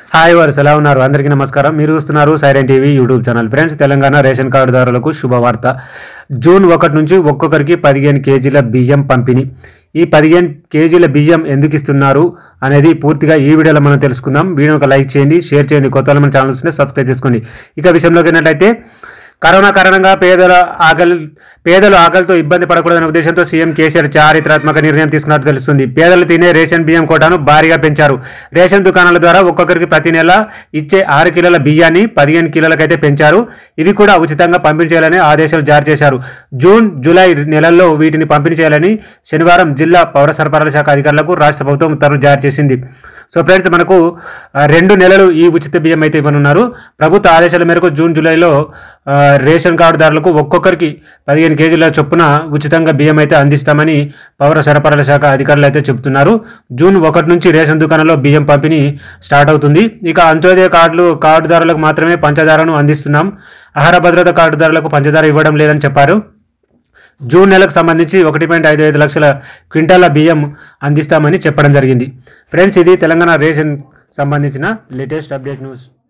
hi వారు ఎలా ఉన్నారు అందరికీ నమస్కారం మీరు చూస్తున్నారు siren TV YouTube channel friends Telangana ration కార్డుదారులకు శుభవార్త జూన్ ఒకటి నుంచి ఒక్కొక్కరికి పదిహేను కేజీల బియ్యం పంపిణీ ఈ పదిహేను కేజీల బియ్యం ఎందుకు ఇస్తున్నారు అనేది పూర్తిగా ఈ వీడియోలో మనం తెలుసుకుందాం వీడియో ఒక లైక్ చేయండి షేర్ చేయండి కొత్త వాళ్ళు మన ఛానల్ వస్తే సబ్స్క్రైబ్ చేసుకోండి ఇక విషయంలోకి వెళ్ళినట్లయితే కరోనా కారణంగా పేదల ఆకలి పేదలు ఆకలితో ఇబ్బంది పడకూడదనే ఉద్దేశంతో సీఎం కేసీఆర్ చారిత్రాత్మక నిర్ణయం తీసుకున్నట్టు తెలుస్తుంది పేదలు తినే రేషన్ బియ్యం కోటాను భారీగా పెంచారు రేషన్ దుకాణాల ద్వారా ఒక్కొక్కరికి ప్రతి నెల ఇచ్చే ఆరు కిలోల బియ్యాన్ని పదిహేను కిలోలకైతే పెంచారు ఇవి కూడా ఉచితంగా పంపిణీ చేయాలని ఆదేశాలు జారీ చేశారు జూన్ జూలై నెలల్లో వీటిని పంపిణీ చేయాలని శనివారం జిల్లా పౌర సరఫరాల శాఖ అధికారులకు రాష్ట్ర ప్రభుత్వం ఉత్తర్వులు జారీ చేసింది సో ఫ్రెండ్స్ మనకు ఆ, రెండు నెలలు ఈ ఉచిత బియ్యం అయితే ఇవ్వనున్నారు ప్రభుత్వ ఆదేశాల మేరకు జూన్ జూలైలో ఆ, రేషన్ కార్డుదారులకు ఒక్కొక్కరికి పదిహేను కేజీల చొప్పున ఉచితంగా బియ్యం అయితే అందిస్తామని పౌర సరఫరాల శాఖ అధికారులు అయితే చెబుతున్నారు జూన్ ఒకటి నుంచి రేషన్ దుకాణంలో బియ్యం పంపిణీ స్టార్ట్ అవుతుంది ఇక అంత్యోదయ కార్డులు కార్డుదారులకు మాత్రమే పంచదారను అందిస్తున్నాం ఆహార భద్రత కార్డుదారులకు పంచదార ఇవ్వడం లేదని చెప్పారు జూన్ నెలకు సంబంధించి ఒకటి పాయింట్ ఐదు ఐదు లక్షల క్వింటాల బియ్యం అందిస్తామని చెప్పడం జరిగింది ఫ్రెండ్స్ ఇది తెలంగాణ రేషన్ సంబంధించిన లేటెస్ట్ అప్డేట్ న్యూస్